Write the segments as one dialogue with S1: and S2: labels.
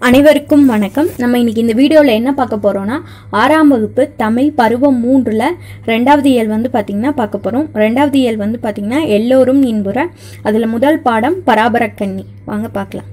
S1: அனைவருக்கும் வணக்கம் நம்ம இன்னைக்கு இந்த வீடியோவில் என்ன பார்க்க போகிறோம்னா ஆறாம் வகுப்பு தமிழ் பருவம் மூன்றில் ரெண்டாவது இயல் வந்து பார்த்திங்கன்னா பார்க்க போகிறோம் ரெண்டாவது இயல் வந்து பார்த்திங்கன்னா எல்லோரும் இன்புற அதில் முதல் பாடம் பராபரக்கண்ணி வாங்க பார்க்கலாம்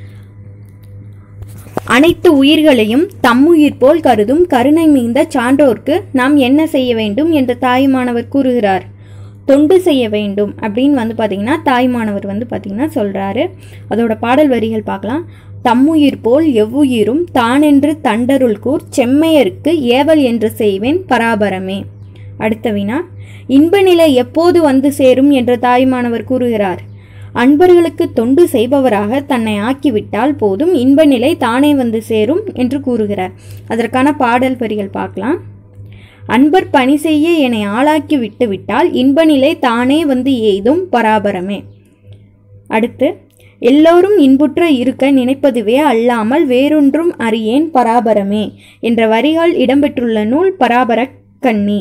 S1: அனைத்து உயிர்களையும் தம்முயிர் போல் கருதும் கருணை மிகுந்த சான்றோர்க்கு நாம் என்ன செய்ய வேண்டும் என்று தாய்மானவர் கூறுகிறார் தொண்டு செய்ய வேண்டும் அப்படின்னு வந்து பார்த்தீங்கன்னா தாய்மானவர் வந்து பார்த்தீங்கன்னா சொல்கிறாரு அதோட பாடல் வரிகள் பார்க்கலாம் தம்முயிர் போல் எவ்வுயிரும் தானென்று தண்டருள் கூர் செம்மையருக்கு ஏவல் என்று செய்வேன் பராபரமே அடுத்த வினா இன்ப நிலை எப்போது வந்து சேரும் என்று தாய்மானவர் கூறுகிறார் அன்பர்களுக்கு தொண்டு செய்பவராக தன்னை ஆக்கிவிட்டால் போதும் இன்ப நிலை தானே வந்து சேரும் என்று கூறுகிறார் அதற்கான பாடல் வரிகள் பார்க்கலாம் அன்பர் பணி செய்ய என்னை ஆளாக்கி விட்டு விட்டால் இன்ப நிலை தானே வந்து எய்தும் பராபரமே அடுத்து எல்லோரும் இன்புற்ற இருக்க நினைப்பதுவே அல்லாமல் வேறொன்றும் அறியேன் பராபரமே என்ற வரிகள் இடம்பெற்றுள்ள நூல் பராபர கண்ணி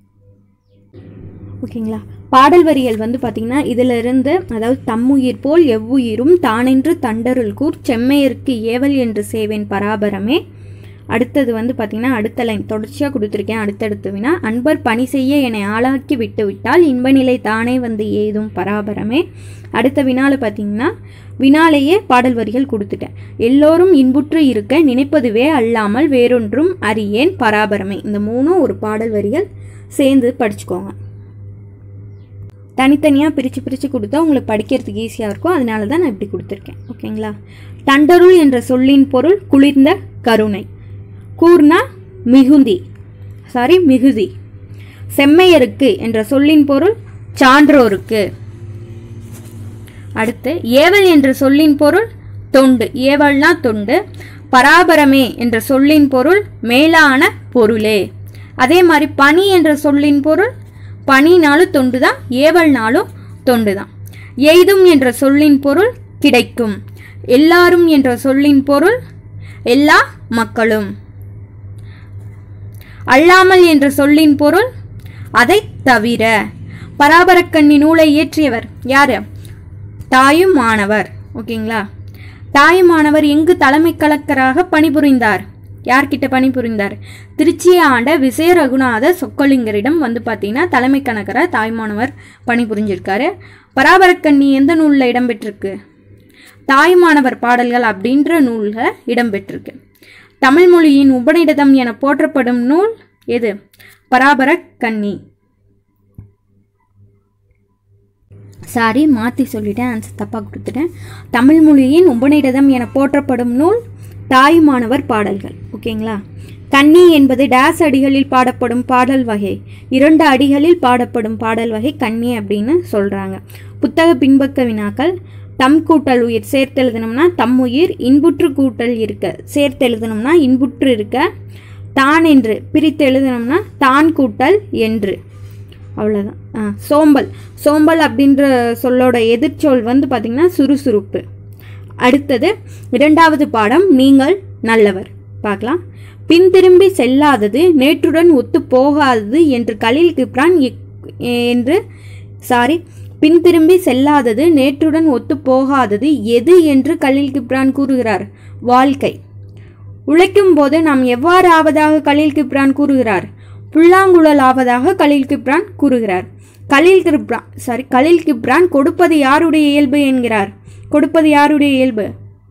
S1: ஓகேங்களா பாடல் வரிகள் வந்து பார்த்திங்கன்னா இதிலிருந்து அதாவது தம்முயிர் போல் எவ்வுயிரும் தானென்று தண்டருள் கூர் செம்மையருக்கு ஏவல் என்று சேவேன் பராபரமே அடுத்தது வந்து பார்த்திங்கன்னா அடுத்த லைன் தொடர்ச்சியாக கொடுத்துருக்கேன் அடுத்தடுத்து வினா அன்பர் பணி செய்ய என்னை ஆளாக்கி விட்டு விட்டால் இன்ப நிலை தானே வந்து ஏதும் பராபரமே அடுத்த வினால பார்த்தீங்கன்னா வினாலேயே பாடல் வரிகள் கொடுத்துட்டேன் எல்லோரும் இன்புற்று இருக்க நினைப்பதுவே அல்லாமல் வேறொன்றும் அறியேன் பராபரமே இந்த மூணும் ஒரு பாடல் வரிகள் சேர்ந்து படிச்சுக்கோங்க தனித்தனியாக பிரித்து பிரித்து கொடுத்தா உங்களுக்கு படிக்கிறதுக்கு ஈஸியாக இருக்கும் அதனால தான் நான் இப்படி கொடுத்துருக்கேன் ஓகேங்களா தண்டருள் என்ற சொல்லின் பொருள் குளிர்ந்த கருணை கூர்னா மிகுந்தி சாரி மிகுதி செம்மையருக்கு என்ற சொல்லின் பொருள் சான்றோருக்கு அடுத்து ஏவல் என்ற சொல்லின் பொருள் தொண்டு ஏவல்னா தொண்டு பராபரமே என்ற சொல்லின் பொருள் மேலான பொருளே அதே மாதிரி பனி என்ற சொல்லின் பொருள் பனினாலும் தொண்டு தான் ஏவல்னாலும் தொண்டு தான் எய்தும் என்ற சொல்லின் பொருள் கிடைக்கும் எல்லாரும் என்ற சொல்லின் பொருள் எல்லா மக்களும் அல்லாமல் என்ற சொல்லின் பொருள் அதை தவிர பராபரக்கண்ணி நூலை இயற்றியவர் யாரு தாயும் மாணவர் ஓகேங்களா தாயும் மாணவர் எங்கு தலைமை கலக்கராக பணிபுரிந்தார் யார்கிட்ட பணிபுரிந்தார் திருச்சியை ஆண்ட விசய ரகுநாத சொக்கலிங்கரிடம் வந்து பார்த்தீங்கன்னா தலைமை கணக்கராக தாய்மானவர் பணிபுரிஞ்சிருக்காரு பராபரக்கண்ணி எந்த நூலில் இடம்பெற்றிருக்கு தாய்மானவர் பாடல்கள் அப்படின்ற நூல்கள் இடம்பெற்றிருக்கு தமிழ் மொழியின் உபநிடதம் என போற்றப்படும் நூல் எது பராபர கண்ணி சாரி மாற்றி சொல்லிட்டேன் ஆன்சர் தப்பாக கொடுத்துட்டேன் தமிழ் மொழியின் உபநிடதம் என போற்றப்படும் நூல் தாய்மானவர் பாடல்கள் ஓகேங்களா கன்னி என்பது டேஸ் அடிகளில் பாடப்படும் பாடல் வகை இரண்டு அடிகளில் பாடப்படும் பாடல் வகை கன்னி அப்படின்னு சொல்கிறாங்க புத்தக பின்பக்க வினாக்கள் தம் கூட்டல் உயிர் சேர்த்து எழுதணும்னா தம் உயிர் இன்புற்று கூட்டல் இருக்க சேர்த்து எழுதணும்னா இன்புற்று இருக்க தான் என்று பிரித்து எழுதணும்னா தான் கூட்டல் என்று அவ்வளோதான் ஆ சோம்பல் சோம்பல் அப்படின்ற சொல்லோட எதிர்ச்சொல் வந்து பார்த்திங்கன்னா சுறுசுறுப்பு அடுத்தது இரண்டாவது பாடம் நீங்கள் நல்லவர் பார்க்கலாம் பின் திரும்பி செல்லாதது நேற்றுடன் ஒத்து போகாதது என்று கலீல் கிப்ரான் என்று சாரி பின் திரும்பி செல்லாதது நேற்றுடன் ஒத்து போகாதது எது என்று கலீல் கிப்ரான் கூறுகிறார் வாழ்க்கை உழைக்கும் போது நாம் எவ்வாறு ஆவதாக கலீல் கிப்ரான் கூறுகிறார் புல்லாங்குழல் ஆவதாக கலீல் கிப்ரான் கூறுகிறார் Khalil Gibran sorry Khalil Gibran கொடுப்பது யாருடைய இயல்பு என்கிறார் கொடுப்பது யாருடைய இயல்பு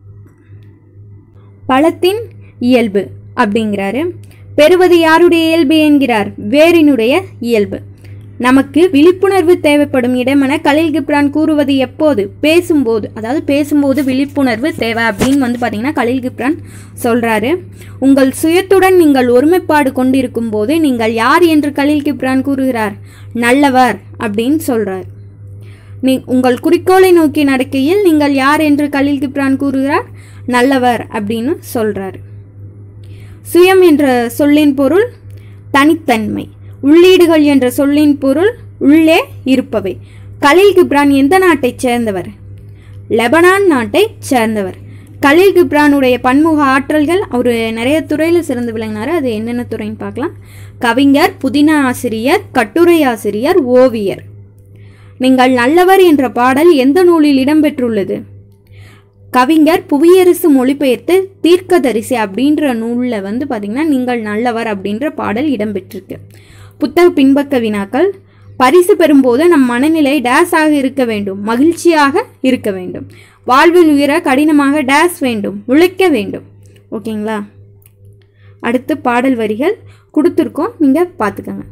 S1: பழத்தின் இயல்பு அப்படிங்கிறாரு பெறுவது யாருடைய இயல்பு என்கிறார் வேரினுடைய இயல்பு நமக்கு விழிப்புணர்வு தேவைப்படும் இடமென கலில் கிப்ரான் கூறுவது எப்போது பேசும்போது அதாவது பேசும்போது விழிப்புணர்வு தேவை அப்படின்னு வந்து பார்த்தீங்கன்னா கலில் கிப்ரான் சொல்கிறாரு உங்கள் சுயத்துடன் நீங்கள் ஒருமைப்பாடு கொண்டிருக்கும் போது நீங்கள் யார் என்று கலில் கிப்ரான் கூறுகிறார் நல்லவர் அப்படின்னு சொல்கிறார் நீ உங்கள் குறிக்கோளை நோக்கி நடக்கையில் நீங்கள் யார் என்று கலில் கிப்ரான் கூறுகிறார் நல்லவர் அப்படின்னு சொல்கிறார் சுயம் என்ற சொல்லின் பொருள் தனித்தன்மை உள்ளீடுகள் என்ற சொல்லின் பொருள் உள்ளே இருப்பவை கலீல் கிப்ரான் எந்த நாட்டைச் சேர்ந்தவர் லெபனான் நாட்டைச் சேர்ந்தவர் கலீல் கிப்ரானுடைய பன்முக ஆற்றல்கள் அவர் நிறைய துறையில் சிறந்து விளங்கினார் அது என்னென்ன துறைன்னு பார்க்கலாம் கவிஞர் புதின ஆசிரியர் கட்டுரை ஆசிரியர் ஓவியர் நீங்கள் நல்லவர் என்ற பாடல் எந்த நூலில் இடம்பெற்றுள்ளது கவிஞர் புவியரசு மொழிபெயர்த்து தீர்க்கதரிசி அப்படின்ற நூலில் வந்து பார்த்திங்கன்னா நீங்கள் நல்லவர் அப்படின்ற பாடல் இடம்பெற்றிருக்கு புத்தக பின்பக்க வினாக்கள் பரிசு பெறும்போது நம் மனநிலை டேஸாக இருக்க வேண்டும் மகிழ்ச்சியாக இருக்க வேண்டும் வாழ்வில் உயர கடினமாக டேஸ் வேண்டும் உழைக்க வேண்டும் ஓகேங்களா அடுத்து பாடல் வரிகள் கொடுத்துருக்கோம் நீங்கள் பார்த்துக்கோங்க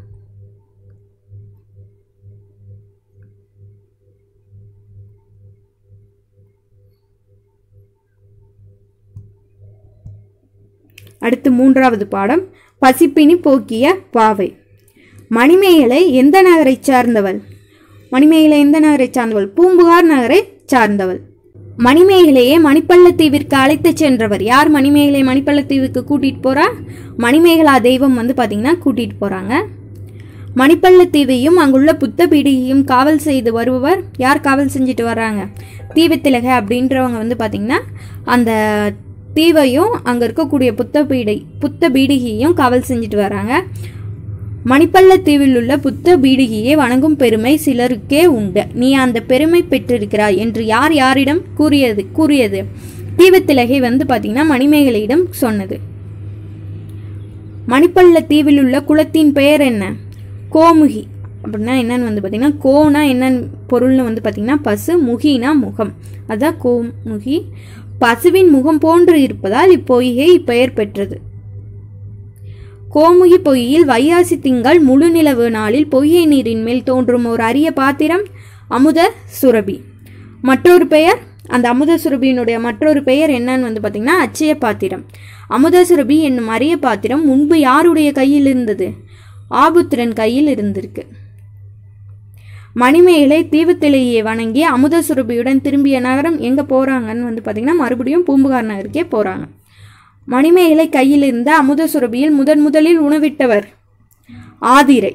S1: அடுத்து மூன்றாவது பாடம் பசிப்பினி போக்கிய பாவை மணிமேகலை எந்த நகரை சார்ந்தவள் மணிமேகலை எந்த நகரை சார்ந்தவள் பூம்புகார் நகரை சார்ந்தவள் மணிமேகலையை மணிப்பள்ளத்தீவிற்கு அழைத்துச் சென்றவர் யார் மணிமேகலை மணிப்பள்ளத்தீவுக்கு கூட்டிகிட்டு போறா மணிமேகலா தெய்வம் வந்து பார்த்திங்கன்னா கூட்டிகிட்டு போகிறாங்க மணிப்பள்ளத்தீவையும் அங்குள்ள புத்த பீடிகையும் காவல் செய்து வருபவர் யார் காவல் செஞ்சுட்டு வர்றாங்க தீவத்திலகை அப்படின்றவங்க வந்து பார்த்திங்கன்னா அந்த தீவையும் அங்கே இருக்கக்கூடிய புத்த பீடை புத்த பீடிகையும் காவல் செஞ்சுட்டு வராங்க மணிப்பள்ளத்தீவில் உள்ள புத்த பீடிகையை வணங்கும் பெருமை சிலருக்கே உண்டு நீ அந்த பெருமை பெற்றிருக்கிறாய் என்று யார் யாரிடம் கூறியது கூறியது தீவத்திலகை வந்து பார்த்திங்கன்னா மணிமேகலையிடம் சொன்னது மணிப்பள்ளத்தீவில் உள்ள குளத்தின் பெயர் என்ன கோமுகி அப்படின்னா என்னன்னு வந்து பார்த்திங்கன்னா கோனா என்னன்னு பொருள்னு வந்து பார்த்திங்கன்னா பசு முகினா முகம் அதான் கோமுகி பசுவின் முகம் போன்று இருப்பதால் இப்பொய்கை இப்பெயர் பெற்றது கோமுகி பொய்யில் வையாசி திங்கள் முழு நிலவு நாளில் பொய்கை நீரின் மேல் தோன்றும் ஒரு அரிய பாத்திரம் அமுத சுரபி மற்றொரு பெயர் அந்த அமுத சுரபியினுடைய மற்றொரு பெயர் என்னன்னு வந்து பார்த்திங்கன்னா அச்சய பாத்திரம் அமுத சுரபி என்னும் அரிய பாத்திரம் முன்பு யாருடைய கையில் இருந்தது ஆபுத்திரன் கையில் இருந்திருக்கு மணிமேகலை தீவுத்திலையை வணங்கி அமுத சுரபியுடன் திரும்பிய நகரம் எங்கே போகிறாங்கன்னு வந்து பார்த்திங்கன்னா மறுபடியும் பூம்புகார் நகருக்கே போகிறாங்க மணிமேகலை கையில் இருந்த அமுத சுரபியில் முதன் முதலில் உணவிட்டவர் ஆதிரை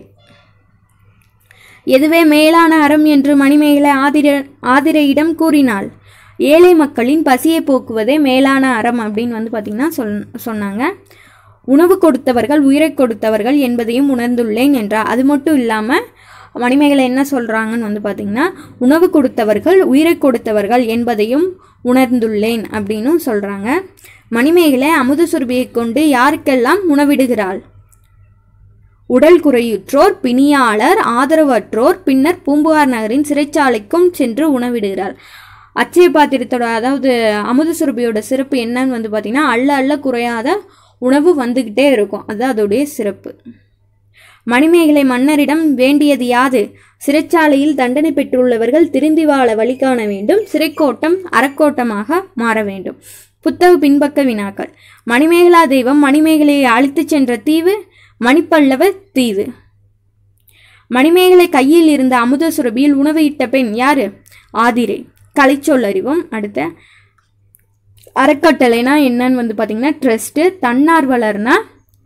S1: எதுவே மேலான அறம் என்று மணிமேகலை ஆதிர ஆதிரையிடம் கூறினாள் ஏழை மக்களின் பசியை போக்குவதே மேலான அறம் அப்படின்னு வந்து பார்த்திங்கன்னா சொல் சொன்னாங்க உணவு கொடுத்தவர்கள் உயிரை கொடுத்தவர்கள் என்பதையும் உணர்ந்துள்ளேன் என்றார் அது மட்டும் இல்லாமல் மணிமேகலை என்ன சொல்கிறாங்கன்னு வந்து பார்த்திங்கன்னா உணவு கொடுத்தவர்கள் உயிரை கொடுத்தவர்கள் என்பதையும் உணர்ந்துள்ளேன் அப்படின்னும் சொல்கிறாங்க மணிமேகலை அமுத சுரபியை கொண்டு யாருக்கெல்லாம் உணவிடுகிறாள் உடல் குறையுற்றோர் பிணியாளர் ஆதரவற்றோர் பின்னர் பூம்புகார் நகரின் சிறைச்சாலைக்கும் சென்று உணவிடுகிறார் அச்சய பாத்திரத்தோட அதாவது அமுத சுரபியோட சிறப்பு என்னன்னு வந்து பார்த்திங்கன்னா அள்ள அள்ள குறையாத உணவு வந்துக்கிட்டே இருக்கும் அது அதோடைய சிறப்பு மணிமேகலை மன்னரிடம் வேண்டியது யாது சிறைச்சாலையில் தண்டனை பெற்றுள்ளவர்கள் திருந்தி வாழ வழி காண வேண்டும் சிறைக்கோட்டம் அறக்கோட்டமாக மாற வேண்டும் புத்தக பின்பக்க வினாக்கள் மணிமேகலா தெய்வம் மணிமேகலையை அழைத்துச் சென்ற தீவு மணிப்பல்லவ தீவு மணிமேகலை கையில் இருந்த அமுத சுரபியில் உணவு இட்ட பெண் யாரு ஆதிரை கலைச்சொல் அறிவோம் அடுத்த அறக்கட்டளைனா என்னன்னு வந்து பார்த்தீங்கன்னா ட்ரஸ்ட்டு தன்னார்வலர்னா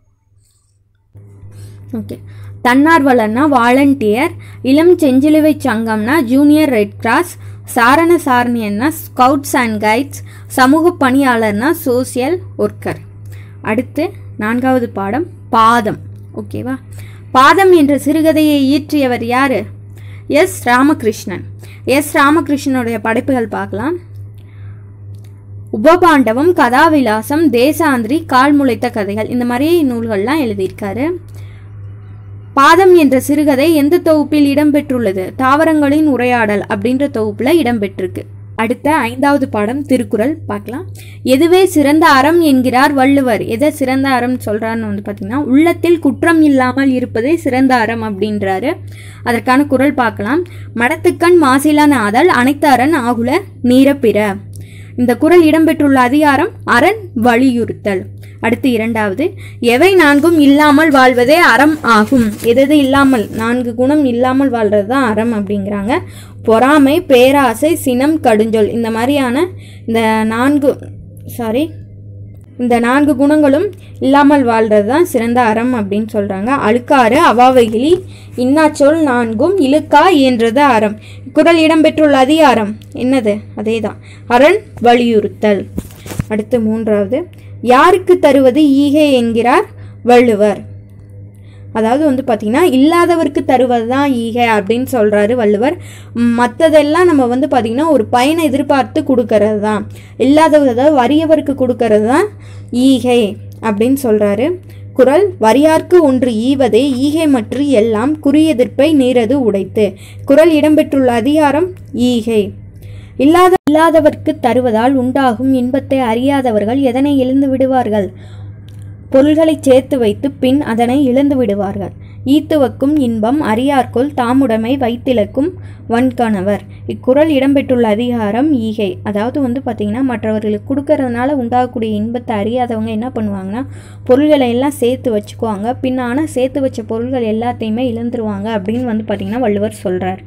S1: ஓகே தன்னார்வலர்னா வாலண்டியர் இளம் செஞ்சிலுவை சங்கம்னா ஜூனியர் ரெட் கிராஸ் சாரண சாரணியன்னா ஸ்கவுட்ஸ் அண்ட் கைட்ஸ் சமூக பணியாளர்னா சோசியல் ஒர்க்கர் அடுத்து நான்காவது பாடம் பாதம் ஓகேவா பாதம் என்ற சிறுகதையை இயற்றியவர் யாரு எஸ் ராமகிருஷ்ணன் எஸ் ராமகிருஷ்ணனுடைய படைப்புகள் பார்க்கலாம் உபபாண்டவம் கதாவிலாசம் தேசாந்திரி கால் முளைத்த கதைகள் இந்த மாதிரி நூல்கள்லாம் எழுதியிருக்காரு பாதம் என்ற சிறுகதை எந்த தொகுப்பில் இடம்பெற்றுள்ளது தாவரங்களின் உரையாடல் அப்படின்ற தொகுப்பில் இடம்பெற்றிருக்கு அடுத்த ஐந்தாவது பாடம் திருக்குறள் பார்க்கலாம் எதுவே சிறந்த அறம் என்கிறார் வள்ளுவர் எதை சிறந்த அறம் சொல்கிறான்னு வந்து பார்த்திங்கன்னா உள்ளத்தில் குற்றம் இல்லாமல் இருப்பதே சிறந்த அறம் அப்படின்றாரு அதற்கான குறள் பார்க்கலாம் மடத்துக்கண் மாசிலான ஆதல் அனைத்து அரண் ஆகுல நீரப்பிற இந்த குறள் இடம்பெற்றுள்ள அதிகாரம் அரண் வலியுறுத்தல் அடுத்து இரண்டாவது எவை நான்கும் இல்லாமல் வாழ்வதே அறம் ஆகும் எது இல்லாமல் நான்கு குணம் இல்லாமல் வாழ்றது தான் அறம் அப்படிங்கிறாங்க பொறாமை பேராசை சினம் கடுஞ்சொல் இந்த மாதிரியான இந்த நான்கு சாரி இந்த நான்கு குணங்களும் இல்லாமல் வாழ்றது தான் சிறந்த அறம் அப்படின்னு சொல்கிறாங்க அழுக்காறு அவாவைகிளி இன்னாச்சொல் நான்கும் இழுக்கா என்றது அறம் குறள் இடம்பெற்றுள்ள அதிகாரம் என்னது அதே தான் அரண் வலியுறுத்தல் அடுத்து மூன்றாவது யாருக்கு தருவது ஈகை என்கிறார் வள்ளுவர் அதாவது வந்து பார்த்திங்கன்னா இல்லாதவருக்கு தருவது தான் ஈகை அப்படின்னு சொல்கிறாரு வள்ளுவர் மற்றதெல்லாம் நம்ம வந்து பார்த்திங்கன்னா ஒரு பயனை எதிர்பார்த்து கொடுக்கறது தான் இல்லாதவர் அதாவது வறியவருக்கு கொடுக்கறது தான் ஈகை அப்படின்னு சொல்கிறாரு குறள் வரியார்க்கு ஒன்று ஈவதே ஈகை மற்று எல்லாம் குறியெதிர்ப்பை நீரது உடைத்து குறள் இடம்பெற்றுள்ள அதிகாரம் ஈகை இல்லாத இல்லாதவர்க்கு தருவதால் உண்டாகும் இன்பத்தை அறியாதவர்கள் எதனை இழந்து விடுவார்கள் பொருள்களை சேர்த்து வைத்து பின் அதனை இழந்து விடுவார்கள் ஈத்துவக்கும் இன்பம் அறியார்க்குள் தாமுடைமை வைத்திலக்கும் வன்கணவர் இக்குறள் இடம்பெற்றுள்ள அதிகாரம் ஈகை அதாவது வந்து பார்த்திங்கன்னா மற்றவர்களுக்கு கொடுக்கறதுனால உண்டாகக்கூடிய இன்பத்தை அறியாதவங்க என்ன பண்ணுவாங்கன்னா பொருள்களை எல்லாம் சேர்த்து வச்சுக்குவாங்க பின் ஆனால் சேர்த்து வச்ச பொருள்கள் எல்லாத்தையுமே இழந்துருவாங்க அப்படின்னு வந்து பார்த்திங்கன்னா வள்ளுவர் சொல்கிறார்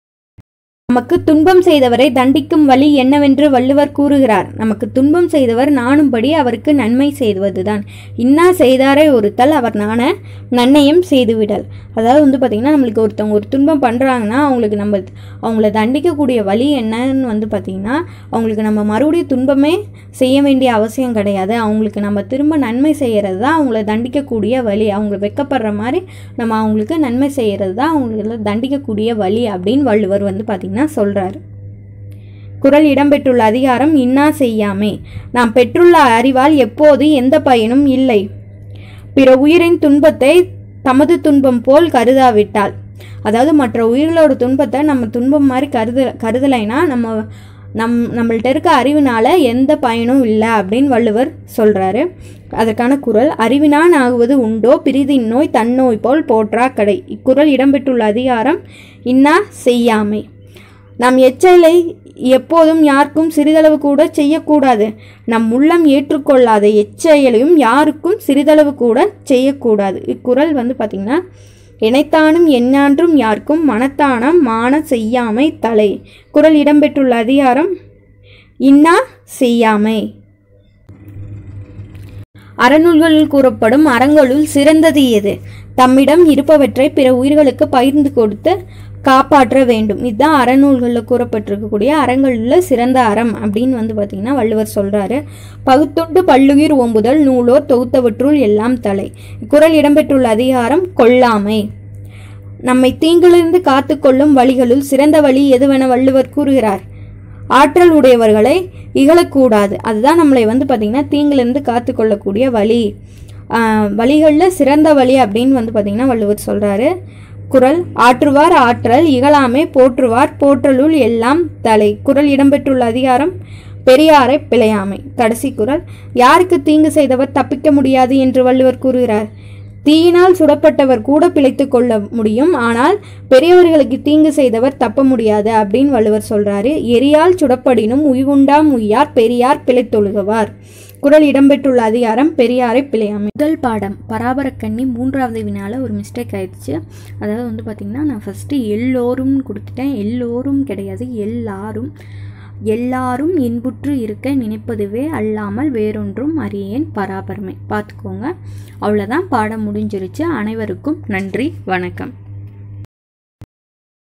S1: நமக்கு துன்பம் செய்தவரை தண்டிக்கும் வழி என்னவென்று வள்ளுவர் கூறுகிறார் நமக்கு துன்பம் செய்தவர் நாணும்படி அவருக்கு நன்மை செய்வதுதான் இன்னா செய்தாரை ஒருத்தல் அவர் நாண நன்மையும் செய்துவிடல் அதாவது வந்து பார்த்திங்கன்னா நம்மளுக்கு ஒருத்தவங்க ஒரு துன்பம் பண்ணுறாங்கன்னா அவங்களுக்கு நம்ம அவங்கள தண்டிக்கக்கூடிய வழி என்னன்னு வந்து பார்த்திங்கன்னா அவங்களுக்கு நம்ம மறுபடியும் துன்பமே செய்ய வேண்டிய அவசியம் கிடையாது அவங்களுக்கு நம்ம திரும்ப நன்மை செய்கிறது தான் அவங்கள தண்டிக்கக்கூடிய வழி அவங்க வெக்கப்படுற மாதிரி நம்ம அவங்களுக்கு நன்மை செய்கிறது தான் அவங்கள தண்டிக்கக்கூடிய வழி அப்படின்னு வள்ளுவர் வந்து பார்த்திங்கன்னா சொல்கிறாரு குறள் இடம்பெற்றுள்ள அதிகாரம் இன்னா செய்யாமே நாம் பெற்றுள்ள அறிவால் எப்போது எந்த பயனும் இல்லை பிற உயிரின் துன்பத்தை தமது துன்பம் போல் கருதாவிட்டால் அதாவது மற்ற உயிர்களோட துன்பத்தை நம்ம துன்பம் மாதிரி கருத கருதலைனா நம்ம நம் நம்மள்ட்ட இருக்க அறிவினால எந்த பயனும் இல்லை அப்படின்னு வள்ளுவர் சொல்கிறாரு அதற்கான குறள் அறிவினான் ஆகுவது உண்டோ பிரிதின் நோய் தன்னோய் போல் போற்றா கடை இக்குறள் இடம்பெற்றுள்ள அதிகாரம் இன்னா செய்யாமை நாம் எச்சலை எப்போதும் யாருக்கும் சிறிதளவு கூட செய்யக்கூடாது நம் உள்ளம் ஏற்றுக்கொள்ளாத எச்செயலையும் யாருக்கும் சிறிதளவு கூட செய்யக்கூடாது இக்குறள் வந்து பார்த்திங்கன்னா இணைத்தானும் எஞ்ஞான்றும் யாருக்கும் மனத்தானம் மான செய்யாமை தலை குறள் இடம்பெற்றுள்ள அதிகாரம் இன்னா செய்யாமை அறநூல்களில் கூறப்படும் அறங்களுள் சிறந்தது எது தம்மிடம் இருப்பவற்றை பிற உயிர்களுக்கு பகிர்ந்து கொடுத்து காப்பாற்ற வேண்டும் இதுதான் அறநூல்களில் கூறப்பட்டிருக்கக்கூடிய அறங்களில் சிறந்த அறம் அப்படின்னு வந்து பார்த்திங்கன்னா வள்ளுவர் சொல்கிறாரு பகுத்துண்டு பல்லுயிர் ஓம்புதல் நூலோர் தொகுத்தவற்றுள் எல்லாம் தலை இக்குறள் இடம்பெற்றுள்ள அதிகாரம் கொல்லாமை நம்மை தீங்கிலிருந்து காத்துக்கொள்ளும் வழிகளுள் சிறந்த வழி எதுவென வள்ளுவர் கூறுகிறார் ஆற்றல் உடையவர்களை இகழக்கூடாது அதுதான் நம்மளை வந்து பார்த்திங்கன்னா தீங்கிலிருந்து காத்துக்கொள்ளக்கூடிய வழி வழிகளில் சிறந்த வழி அப்படின்னு வந்து பார்த்திங்கன்னா வள்ளுவர் சொல்கிறாரு குறள் ஆற்றுவார் ஆற்றல் இகழாமை போற்றுவார் போற்றலுள் எல்லாம் தலை குறள் இடம்பெற்றுள்ள அதிகாரம் பெரியாரை பிழையாமை கடைசி குறள் யாருக்கு தீங்கு செய்தவர் தப்பிக்க முடியாது என்று வள்ளுவர் கூறுகிறார் தீயினால் சுடப்பட்டவர் கூட பிழைத்து கொள்ள முடியும் ஆனால் பெரியவர்களுக்கு தீங்கு செய்தவர் தப்ப முடியாது அப்படின்னு வள்ளுவர் சொல்றாரு எரியால் சுடப்படினும் உய்வுண்டாம் உய்யார் பெரியார் பிழைத்தொழுகுவார் குறள் இடம்பெற்றுள்ள அதிகாரம் பெரியாரை பிழையாமை முதல் பாடம் பராபரக்கண்ணி மூன்றாவது வினால ஒரு மிஸ்டேக் ஆயிடுச்சு அதாவது வந்து பார்த்திங்கன்னா நான் ஃபஸ்ட்டு எல்லோரும் கொடுத்துட்டேன் எல்லோரும் கிடையாது எல்லாரும் எல்லாரும் இன்புற்று இருக்க நினைப்பதுவே அல்லாமல் வேறொன்றும் அறியேன் பராபரமை பார்த்துக்கோங்க அவ்வளோதான் பாடம் முடிஞ்சிருச்சு அனைவருக்கும் நன்றி வணக்கம்